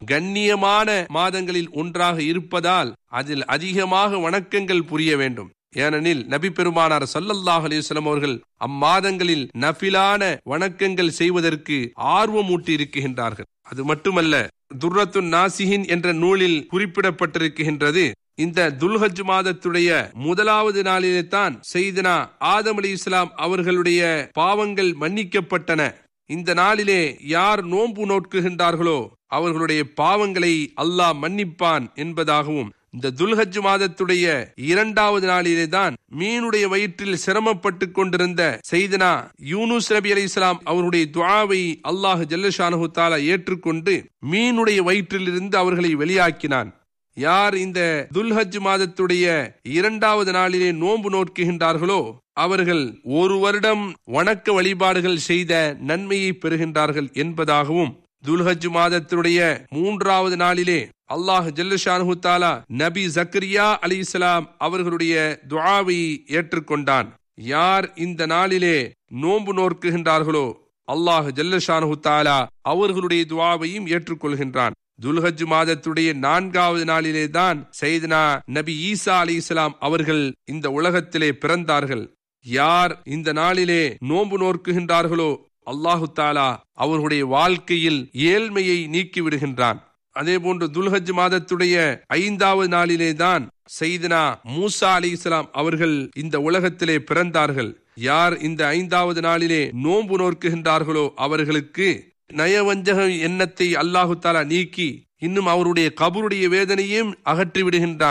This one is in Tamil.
கண்ணியமான மாதங்களில் ஒன்றாக இருப்பதால் அதில் அதிகமாக வணக்கங்கள் புரிய வேண்டும் ஏனெனில் நபி பெருமானார் சல்லல்லாஹ் அலிஸ்லாம் அவர்கள் அம்மாதங்களில் நஃபிலான வணக்கங்கள் செய்வதற்கு ஆர்வமூட்டி இருக்கின்றார்கள் அது மட்டுமல்ல துர்ரத்து நாசிஹின் என்ற நூலில் குறிப்பிடப்பட்டிருக்கின்றது இந்த துல்ஹஜ் மாதத்துடைய முதலாவது நாளிலே தான் செய்தனா ஆதம் அலி இஸ்லாம் அவர்களுடைய பாவங்கள் மன்னிக்கப்பட்டன இந்த நாளிலே யார் நோன்பு நோக்குகின்றார்களோ அவர்களுடைய பாவங்களை அல்லாஹ் மன்னிப்பான் என்பதாகவும் இந்த துல்ஹஜ் மாதத்துடைய இரண்டாவது நாளிலே தான் மீனுடைய வயிற்றில் சிரமப்பட்டு கொண்டிருந்த செய்தனா யூனுஸ் நபி அலி இஸ்லாம் அவருடைய துவாவை அல்லாஹ் ஜல்லஷானு தாலா ஏற்றுக்கொண்டு மீனுடைய வயிற்றிலிருந்து அவர்களை வெளியாக்கினான் யார் இந்த துல்ஹஜ் மாதத்துடைய இரண்டாவது நாளிலே நோன்பு நோக்குகின்றார்களோ அவர்கள் ஒரு வருடம் வணக்க வழிபாடுகள் செய்த நன்மையை பெறுகின்றார்கள் என்பதாகவும் துல்ஹஜ் மாதத்துடைய மூன்றாவது நாளிலே அல்லாஹ் ஜல்லுஷானு தாலா நபி ஜக்கரியா அலி இஸ்லாம் அவர்களுடைய துவாவை ஏற்றுக்கொண்டான் யார் இந்த நாளிலே நோன்பு நோக்குகின்றார்களோ அல்லாஹ் ஜல்லுஷானு தாலா அவர்களுடைய துவாவையும் ஏற்றுக்கொள்கின்றான் துல்ஹஜ் மாதத்துடைய நான்காவது நாளிலே தான் செய்தனா நபி ஈசா அலி இஸ்லாம் அவர்கள் இந்த உலகத்திலே பிறந்தார்கள் யார் இந்த நாளிலே நோன்பு நோக்குகின்றார்களோ அல்லாஹு தாலா அவர்களுடைய வாழ்க்கையில் ஏழ்மையை நீக்கி விடுகின்றான் அதே போன்று துல்ஹஜ் மாதத்துடைய ஐந்தாவது நாளிலே தான் செய்தனா மூசா அலி இஸ்லாம் அவர்கள் இந்த உலகத்திலே பிறந்தார்கள் யார் இந்த ஐந்தாவது நாளிலே நோன்பு நோக்குகின்றார்களோ அவர்களுக்கு நயவஞ்சக எண்ணத்தை அல்லாஹு தாலா நீக்கி இன்னும் அவருடைய கபருடைய வேதனையும் அகற்றி விடுகின்றான்